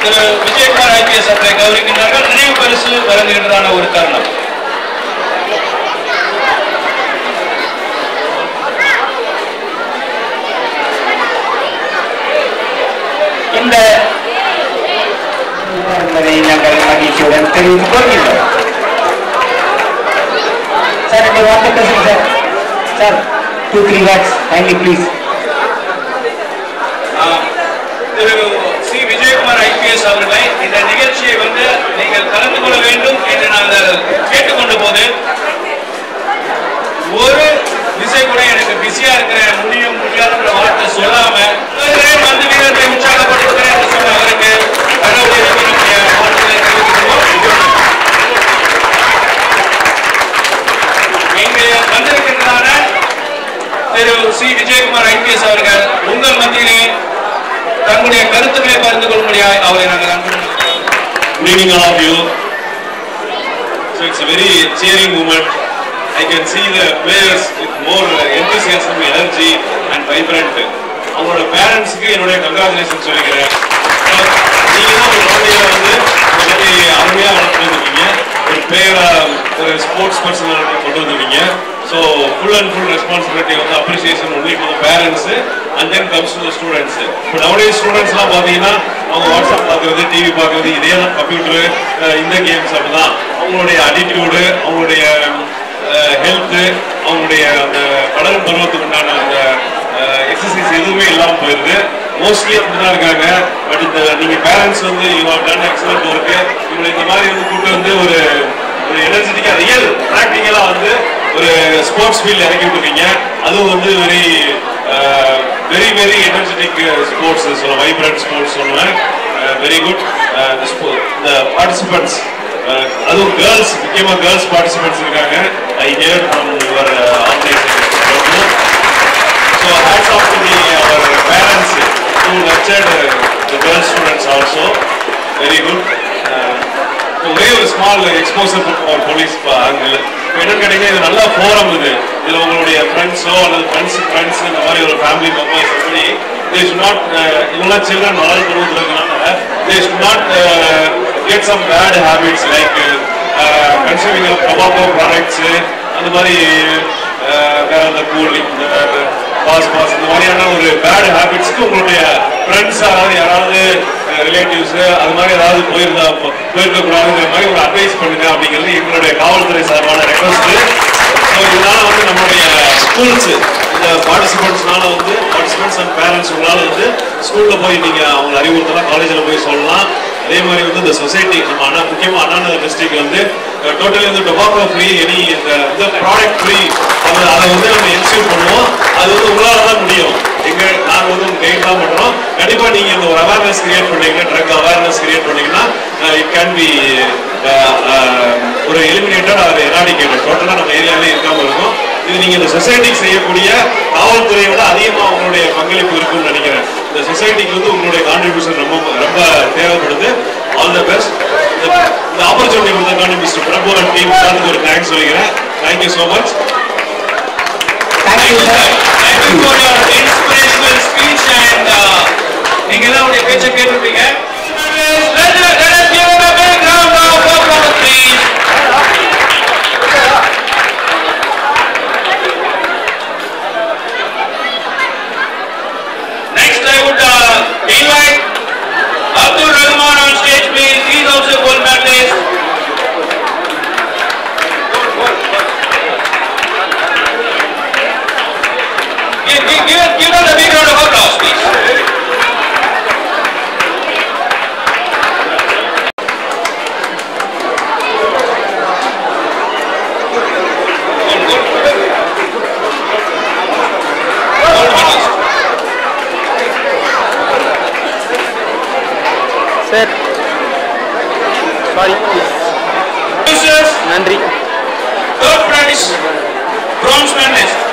திரு Vijayakumar IPS அவர்களை கௌரவிக்கின்றார்கள் நினைவு பரிசு வழங்குகின்றதான ஒரு தருணம் இந்த என்பதை நாங்கள் மகிழ்ச்சியுடன் தெரிவித்துக் கொள்கின்றோம் சார் இந்த வார்த்தை பேசுங்க sir sir two three words kindly please ah, திரு சி விஜயகுமார் ஐபிஎஸ் அவர்களை இந்த நிகழ்ச்சியை வந்து நீங்கள் கலந்து கொள்ள வேண்டும் என்று நாங்கள் கேட்டுக்கொண்ட போது ஒரு விசை கூட எனக்கு பிஸியா இருக்கிறேன் முடியும் முடியாதுன்ற வார்த்தை சொல்லாம வருகிறேன், வந்து வீரர்களை உற்சாகப்படுத்துகிறேன் என்று சொன்ன அவருக்கு கடவுளுடைய நம்முடைய வாழ்த்துக்களை தெரிவித்துக் கொள்கிறோம். இங்கு வந்திருக்கின்றதான திரு சி விஜயகுமார் ஐபிஎஸ் அவர்கள் உங்கள் மத்தியிலே தங்களுடைய கருத்துக்களை பகிர்ந்து கொள்ளும்படியாய் அவரை நாங்கள் அன்புடன் Good evening, all of you. So it's a very cheering moment. I can see the players with more enthusiasm, energy and vibrant. அவங்களோட பேரண்ட்ஸுக்கு என்னுடைய கங்க்ராச்சுலேஷன் சொல்லிக்கிறேன் So, நீங்க தான் ஒரு குழந்தைய வந்து இந்த மாதிரி அருமையாக வளர்த்து வந்திருக்கீங்க ஒரு பிளேயரா ஒரு ஸ்போர்ட்ஸ் பர்சனாலிட்டி கொண்டு வந்திருக்கீங்க so full and full responsibility வந்து appreciation only for parents and then comes to students இப்போ நவடே ஸ்டூடெண்ட்ஸ்லாம் பார்த்தீங்கன்னா அவங்க வாட்ஸ்அப் பார்க்குறது டிவி பார்க்குறது இதே தான் கம்ப்யூட்டரு இந்த கேம்ஸ் அப்படிதான் அவங்களுடைய அட்டிடியூடு அவங்களுடைய ஹெல்த்து அவங்களுடைய அந்த வளரும் பருவத்துக்கு உண்டான அந்த எக்ஸசைஸ் எதுவுமே இல்லாமல் போயிருது மோஸ்ட்லி அப்படிதான் இருக்காங்க பட் இந்த நீங்க பேரண்ட்ஸ் வந்து you have done excellent work இவங்களை இந்த மாதிரி வந்து கூட்டு வந்து ஒரு ஒரு எனர்ஜெட்டிக்கா ரியல் ப்ராக்டிக்கலா வந்து ஒரு ஸ்போர்ட்ஸ் ஃபீல்ட் இறக்கி விட்டுருக்கீங்க அதுவும் வந்து very very very energetic sports சொல்ல வைப்ரண்ட் ஸ்போர்ட்ஸ் சொல்லுவேன் வெரி குட் இந்த பார்ட்டிசிபென்ட்ஸ் அதுவும் கேர்ள்ஸ் முக்கியமா கேர்ள்ஸ் பார்ட்டிசிபென்ட்ஸ் இருக்காங்க I hear from your organisation So hats off to the our parents who nurtured uh, the girl students also. Very good. Uh, ஒரே ஒரு small exposure for police angle என்னன்னு கேட்டீங்கன்னா இது நல்ல forum இது இதுல உங்களுடைய ஃப்ரெண்ட்ஸோ அல்லது ஃப்ரெண்ட்ஸ் ஃப்ரெண்ட்ஸ் இந்த மாதிரி ஒரு ஃபேமிலி மெம்பர்ஸ் எப்படி தே ஷுட் நாட் இவங்களாம் சில்ட்ரன் வளர்ந்து பருவத்தில் இருக்கனால they should not get some bad habits like consuming of tobacco products அந்த மாதிரி அஹ், வேற அந்த கூலிங் பாஸ் பாஸ் இந்த மாதிரியான ஒரு பேட் ஹேபிட்ஸ்க்கு உங்களுடைய ஃப்ரெண்ட்ஸ் யாராவது யாராவது ரிலேட்டிவ்ஸ் அது மாதிரி ஏதாவது போயிருந்தா போயிருக்க கூடாதுங்கிற மாதிரி ஒரு அட்வைஸ் பண்ணுங்க அப்படிங்கிறது எங்களுடைய காவல்துறை சார்பான ரெக்வஸ்ட் ஸோ இதனால வந்து நம்மளுடைய ஸ்கூல்ஸ் இந்த பார்ட்டிசிபென்ட்ஸ்னால வந்து பார்ட்டிசிபென்ட்ஸ் அண்ட் பேரண்ட்ஸ் உங்களால வந்து ஸ்கூல்ல போய் நீங்க அவங்க அறிவுறுத்தலாம் காலேஜில் போய் சொல்லலாம் அதே மாதிரி வந்து இந்த சொசைட்டி நம்ம அண்ணா முக்கியமா அண்ணா டிஸ்ட்ரிக்ட் வந்து டோட்டலி வந்து டொபாக்கோ ஃப்ரீ எனி இந்த இந்த ப்ராடக்ட் ஃப்ரீ அதை அதை வந்து நம்ம என்ஷூர் பண்ணுவோம் அது வந்து உங்களால தான் முடியும் எங்க நாங்க வந்து உங்க கைட் தான் பண்றோம் கண்டிப்பா நீங்க இந்த ஒரு அவேர்னஸ் கிரியேட் பண்ணீங்கன்னா ட்ரக் அவேர்னஸ் கிரியேட் பண்ணீங்கன்னா இட் கேன் பி ஒரு எலிமினேட்டட் அது எராடிகேட்டட் டோட்டலா நம்ம ஏரியாவிலே இருக்காம இருக்கும் இது நீங்க இந்த சொசைட்டிக்கு செய்யக்கூடிய காவல்துறையை விட அதிகமா உங்களுடைய பங்களிப்பு இருக்கும்னு நினைக்கிறேன் இந்த சொசைட்டிக்கு வந்து உங்களுடைய கான்ட்ரிபியூஷன் ரொம்ப ரொம்ப தேவைப்படுது ஆல் த பெஸ்ட் இந்த ஆப்பர்ச்சுனிட்டி கொடுத்ததுக்கான மிஸ்டர் பிரபு அண்ட் டீம் சாருக்கு ஒரு தேங்க்ஸ் சொல்லிக்கிறேன் thank you so much thank you sir Thank you for your inspirational speech and uh, நீங்க தான் உடைய பேச்சை கேட்டிருப்பீங்க Let us let us give him a big round of applause, please. Next, I would uh, invite Abdul Rahman on stage, please. He's also a gold medalist. Give, give, give, give us a big round of applause, please. Gold, gold. Gold medalist. Sir sorry Producers, நன்றி third prize, bronze medalist.